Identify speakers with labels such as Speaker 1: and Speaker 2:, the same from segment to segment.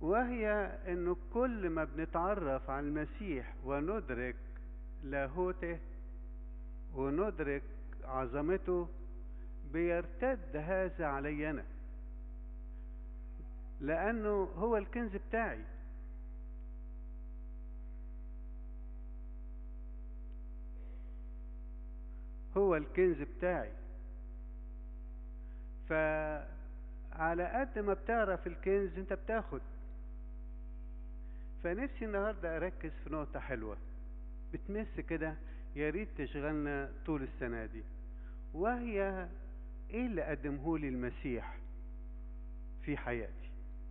Speaker 1: وهي انه كل ما بنتعرف على المسيح وندرك لاهوته وندرك عظمته بيرتد هذا علينا لانه هو الكنز بتاعي هو الكنز بتاعي فعلى قد ما بتعرف الكنز انت بتاخد فنفسي النهارده اركز في نقطه حلوه بتمس كده يا ريت تشغلنا طول السنه دي وهي ايه اللي قدمه لي المسيح في حياتي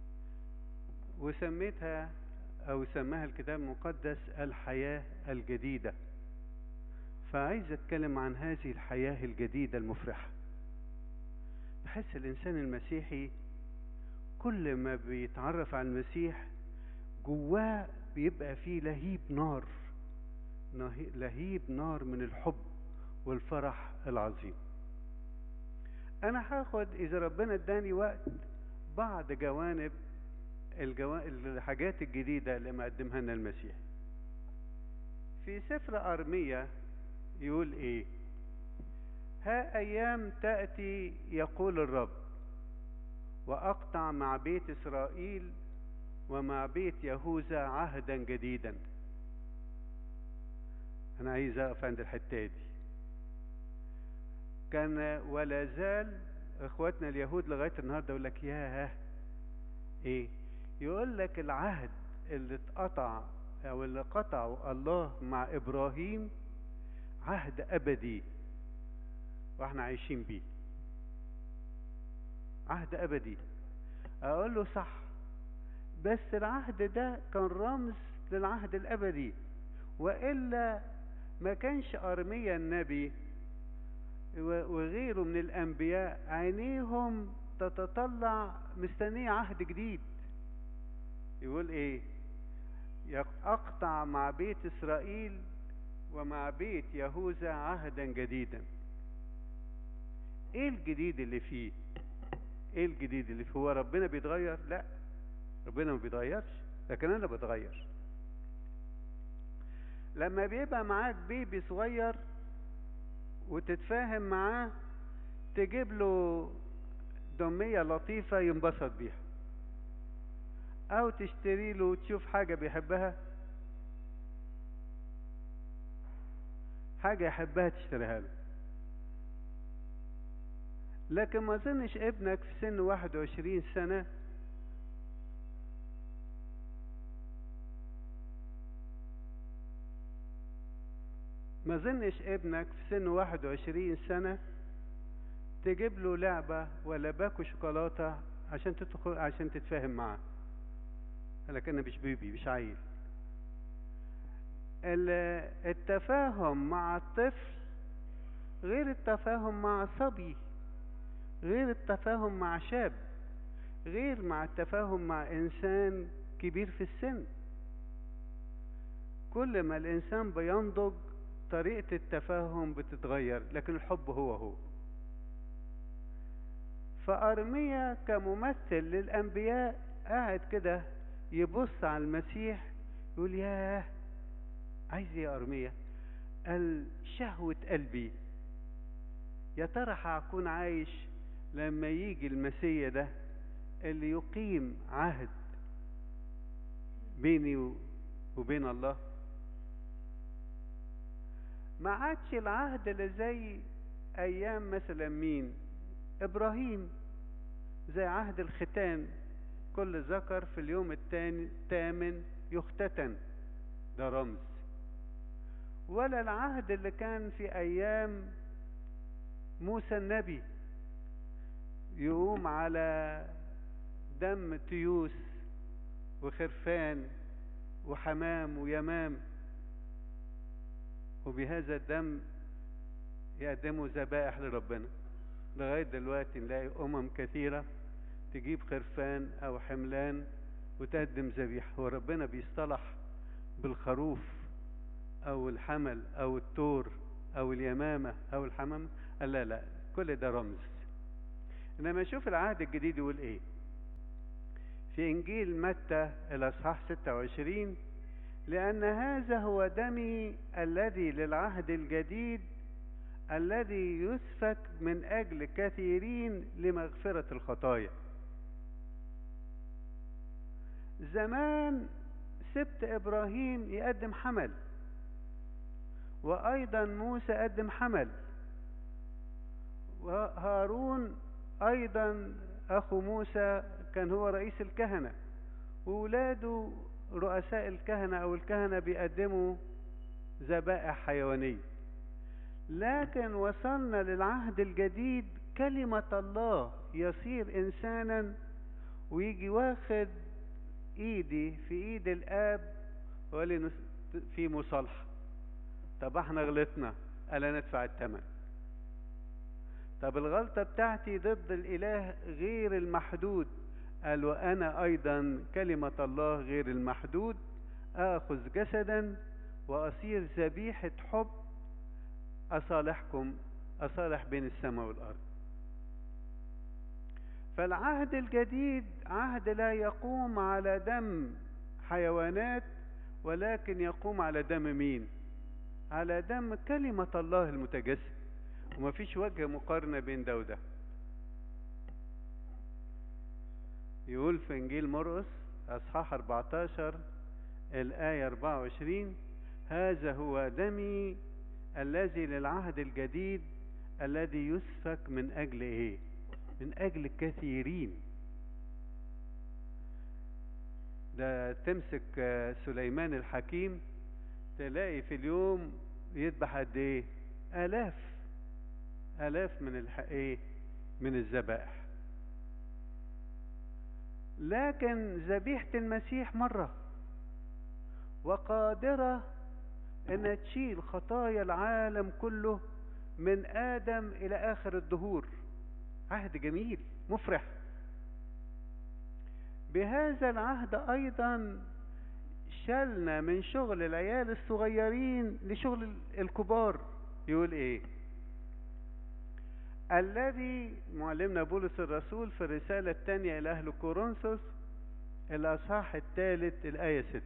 Speaker 1: وسميتها او سماها الكتاب المقدس الحياه الجديده فعايز اتكلم عن هذه الحياه الجديده المفرحه بحس الانسان المسيحي كل ما بيتعرف على المسيح جواه بيبقى فيه لهيب نار لهيب نار من الحب والفرح العظيم انا هاخد اذا ربنا اداني وقت بعض جوانب الجو... الحاجات الجديدة اللي مقدمها لنا المسيح في سفر أرمية يقول ايه ها أيام تأتي يقول الرب وأقطع مع بيت إسرائيل ومع بيت يهوذا عهدا جديدا أنا عايز أقف عند الحتة دي كان ولا زال إخواتنا اليهود لغاية النهاردة يقول لك ياه إيه يقول لك العهد اللي اتقطع أو اللي قطعه الله مع إبراهيم عهد أبدي واحنا عايشين بيه عهد أبدي أقول له صح بس العهد ده كان رمز للعهد الأبدي وإلا ما كانش أرميا النبي وغيره من الأنبياء عينيهم تتطلع مستنية عهد جديد يقول إيه أقطع مع بيت إسرائيل ومع بيت يهوذا عهدا جديدا ايه الجديد اللي فيه ايه الجديد اللي فيه هو ربنا بيتغير لا ربنا ما بيتغيرش لكن انا بتغير لما بيبقى معاك بيبي صغير وتتفاهم معاه تجيب له دمية لطيفة ينبسط بيها او تشتري له تشوف حاجة بيحبها حاجة يحبها تشتريها له لكن ما اظنش ابنك في سن 21 سنة ما اظنش ابنك في سن 21 سنة تجيب له لعبة ولا باكو شوكولاتة عشان تدخل عشان تتفاهم معاه لكن مش بيبي مش عيل التفاهم مع الطفل غير التفاهم مع صبي غير التفاهم مع شاب غير مع التفاهم مع انسان كبير في السن كل ما الانسان بينضج طريقة التفاهم بتتغير لكن الحب هو هو فأرميا كممثل للأنبياء قاعد كده يبص على المسيح يقول ياه عايز ايه يا أرميا قال شهوة قلبي يا ترى هكون عايش لما يجي المسيا ده اللي يقيم عهد بيني وبين الله ما عادش العهد اللي زي ايام مثلا مين ابراهيم زي عهد الختان كل ذكر في اليوم الثاني الثامن يختتن ده رمز ولا العهد اللي كان في ايام موسى النبي يقوم على دم تيوس وخرفان وحمام ويمام وبهذا الدم يقدموا ذبائح لربنا لغاية دلوقتي نلاقي أمم كثيرة تجيب خرفان أو حملان وتقدم ذبيحة هو ربنا بيصطلح بالخروف أو الحمل أو التور أو اليمامة أو الحمام قال لا لا كل ده رمز إنما شوف العهد الجديد يقول إيه في إنجيل متى الأصحاح 26 لأن هذا هو دمي الذي للعهد الجديد الذي يسفك من أجل كثيرين لمغفرة الخطايا زمان سبت إبراهيم يقدم حمل وأيضا موسى قدم حمل وهارون أيضا أخو موسى كان هو رئيس الكهنة وولاده رؤساء الكهنة أو الكهنة بيقدموا ذبائح حيوانية لكن وصلنا للعهد الجديد كلمة الله يصير إنسانا ويجي واخد إيدي في إيد الآب وقال في مصالحة طب احنا غلطنا ألا ندفع الثمن طب الغلطة بتاعتي ضد الإله غير المحدود قال وأنا أيضا كلمة الله غير المحدود آخذ جسدا وأصير ذبيحة حب أصالحكم أصالح بين السماء والأرض فالعهد الجديد عهد لا يقوم على دم حيوانات ولكن يقوم على دم مين على دم كلمة الله المتجسد ومفيش وجه مقارنة بين ده وده يقول في إنجيل مرقس أصحاح 14 الآية 24 هذا هو دمي الذي للعهد الجديد الذي يسفك من أجل إيه؟ من أجل كثيرين ده تمسك سليمان الحكيم تلاقي في اليوم يذبح قد إيه؟ آلاف آلاف من الح... إيه؟ من الذبائح لكن ذبيحة المسيح مرة وقادرة أن تشيل خطايا العالم كله من آدم إلى آخر الدهور عهد جميل مفرح بهذا العهد أيضا شلنا من شغل العيال الصغيرين لشغل الكبار يقول إيه الذي معلمنا بولس الرسول في الرسالة الثانية إلى أهل كورنثوس الأصحاح الثالث الآية 6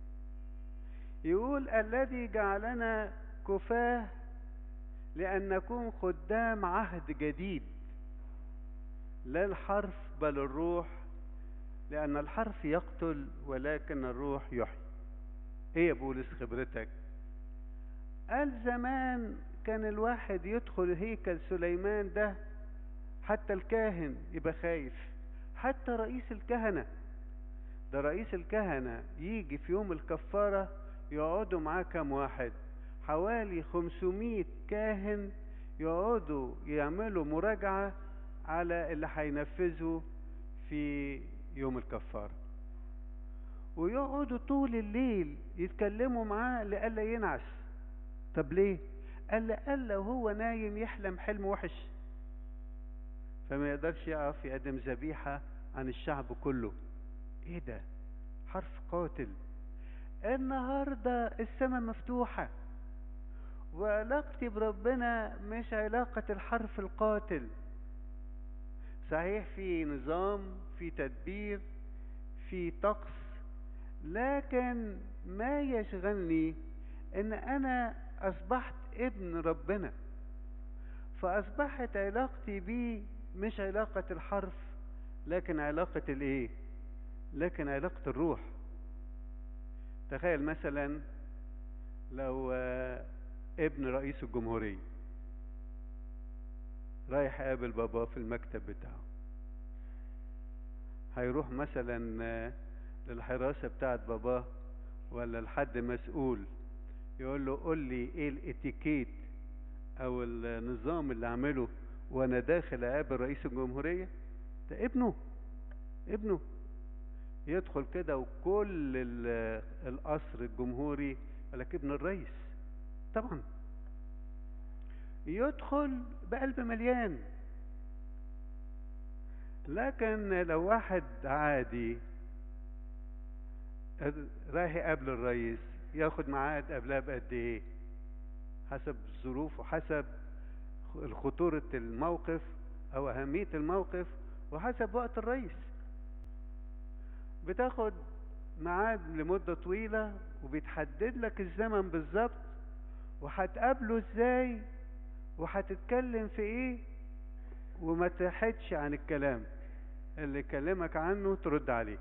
Speaker 1: يقول الذي جعلنا كفاه لأن نكون خدام عهد جديد لا الحرف بل الروح لأن الحرف يقتل ولكن الروح يحيي إيه يا بولس خبرتك قال زمان كان الواحد يدخل هيكل سليمان ده حتى الكاهن يبقى خايف حتى رئيس الكهنة ده رئيس الكهنة يجي في يوم الكفارة يقعدوا معاه كام واحد حوالي 500 كاهن يقعدوا يعملوا مراجعة على اللي هينفذه في يوم الكفارة ويقعدوا طول الليل يتكلموا معاه لألا ينعس طب ليه قال لألا وهو نايم يحلم حلم وحش فما يقدرش يقف يقدم ذبيحة عن الشعب كله ايه ده حرف قاتل النهاردة السماء مفتوحة وعلاقتي بربنا مش علاقة الحرف القاتل صحيح في نظام في تدبير في طقس لكن ما يشغلني ان انا اصبحت ابن ربنا فاصبحت علاقتي بيه مش علاقة الحرف لكن علاقة الايه لكن علاقة الروح تخيل مثلا لو ابن رئيس الجمهورية رايح يقابل باباه في المكتب بتاعه هيروح مثلا للحراسة بتاعت باباه ولا لحد مسؤول يقول له قول لي ايه الاتيكيت او النظام اللي اعمله وانا داخل اقابل رئيس الجمهورية ده ابنه ابنه يدخل كده وكل القصر الجمهوري لك ابن الرئيس طبعا يدخل بقلب مليان لكن لو واحد عادي رايح يقابل الرئيس ياخد ميعاد قبلها بقد ايه حسب الظروف وحسب خطورة الموقف او اهمية الموقف وحسب وقت الرئيس بتاخد ميعاد لمدة طويلة وبيتحدد لك الزمن بالظبط وهتقابله ازاي وهتتكلم في ايه وما تحدش عن الكلام اللي يكلمك عنه ترد عليه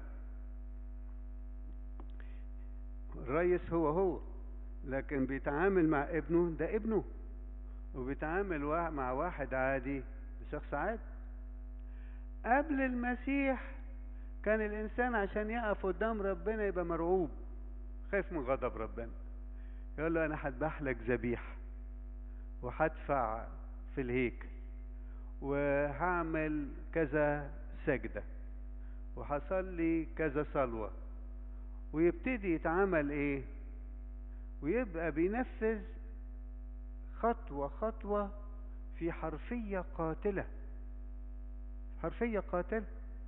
Speaker 1: الريس هو هو لكن بيتعامل مع ابنه ده ابنه وبيتعامل مع واحد عادي شخص عادي قبل المسيح كان الانسان عشان يقف قدام ربنا يبقى مرعوب خايف من غضب ربنا يقول له انا هذبح لك ذبيحه وهدفع في الهيكل وهعمل كذا سجده وهصلي كذا صلوه ويبتدي يتعامل ايه ويبقى بينفذ خطوه خطوه في حرفيه قاتله حرفيه قاتله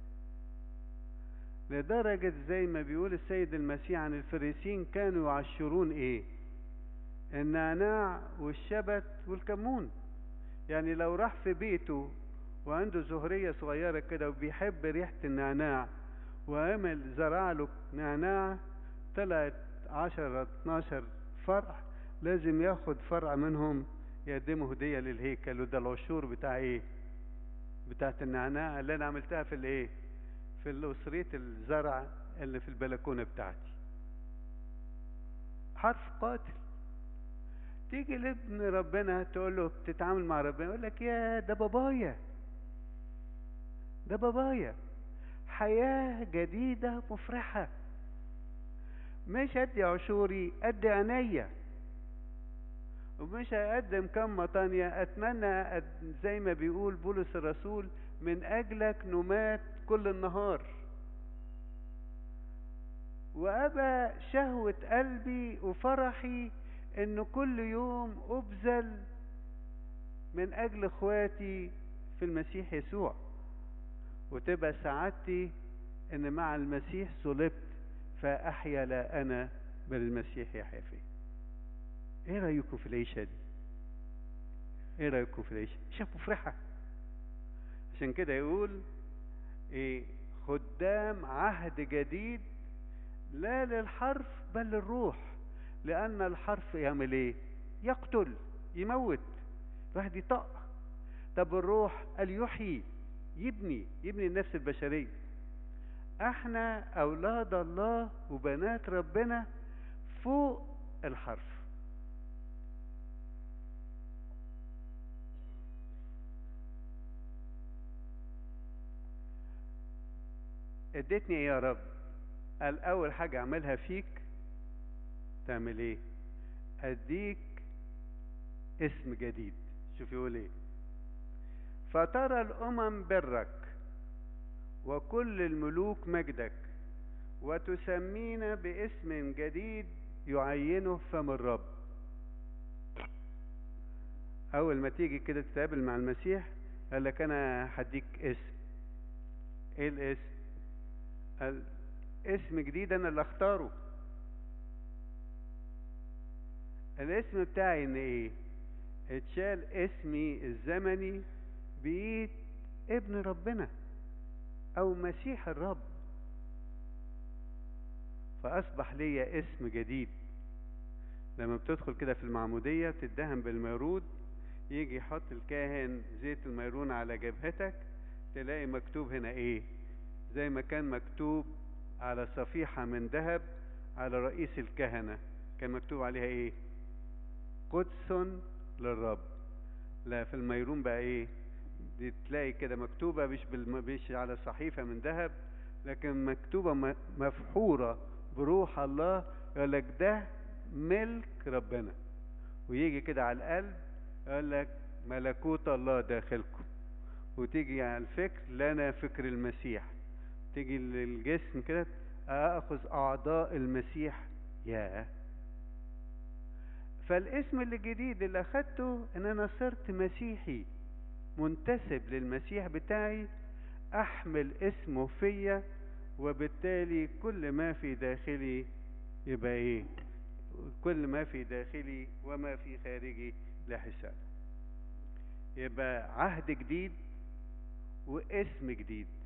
Speaker 1: لدرجة زي ما بيقول السيد المسيح عن الفريسين كانوا يعشرون ايه النعناع والشبت والكمون يعني لو راح في بيته وعنده زهرية صغيرة كده وبيحب ريحة النعناع وعمل زرع له نعناع طلعت عشرة اتناشر فرع لازم ياخد فرع منهم يقدمه هدية للهيكل وده العشور بتاع ايه بتاعت النعناع اللي انا عملتها في الايه في الأسرية الزرع اللي في البلكونة بتاعتي حرف قاتل تيجي لابن ربنا تقول له بتتعامل مع ربنا يقول لك يا ده بابايا ده بابايا حياة جديدة مفرحة مش ادي عشوري ادي عينيا ومش هقدم كم تانية اتمنى أد... زي ما بيقول بولس الرسول من اجلك نمات كل النهار وابى شهوة قلبي وفرحي ان كل يوم ابذل من اجل اخواتي في المسيح يسوع وتبقى سعادتي ان مع المسيح صلبت فاحيا لا انا بل المسيح يحيا فيه ايه رايكم في العيشه دي ايه رايكم في العيشه عيشه مفرحه عشان كده يقول ايه خدام عهد جديد لا للحرف بل للروح لان الحرف يعمل ايه يقتل يموت الواحد يطق طب الروح قال يحيي يبني يبني النفس البشريه احنا اولاد الله وبنات ربنا فوق الحرف اديتني ايه يا رب قال اول حاجة اعملها فيك تعمل ايه اديك اسم جديد شوف يقول ايه فترى الامم برك وكل الملوك مجدك وتسمينا باسم جديد يعينه فم الرب اول ما تيجي كده تتقابل مع المسيح قال لك انا هديك اسم ايه الاسم قال اسم جديد انا اللي اختاره الاسم بتاعي ان ايه اتشال اسمي الزمني بايد ابن ربنا او مسيح الرب فاصبح ليا اسم جديد لما بتدخل كده في المعموديه بتدهن بالميرود يجي يحط الكاهن زيت الميرون على جبهتك تلاقي مكتوب هنا ايه زي ما كان مكتوب على صفيحة من ذهب على رئيس الكهنة كان مكتوب عليها ايه قدس للرب لا في الميرون بقى ايه دي تلاقي كده مكتوبة مش بالم... مش على صحيفة من ذهب لكن مكتوبة م... مفحورة بروح الله يقول لك ده ملك ربنا ويجي كده على القلب يقول لك ملكوت الله داخلكم وتيجي على الفكر لنا فكر المسيح تيجي للجسم كده اخذ اعضاء المسيح يا فالاسم الجديد اللي اخدته ان انا صرت مسيحي منتسب للمسيح بتاعي احمل اسمه فيا وبالتالي كل ما في داخلي يبقى ايه كل ما في داخلي وما في خارجي لا حساب يبقى عهد جديد واسم جديد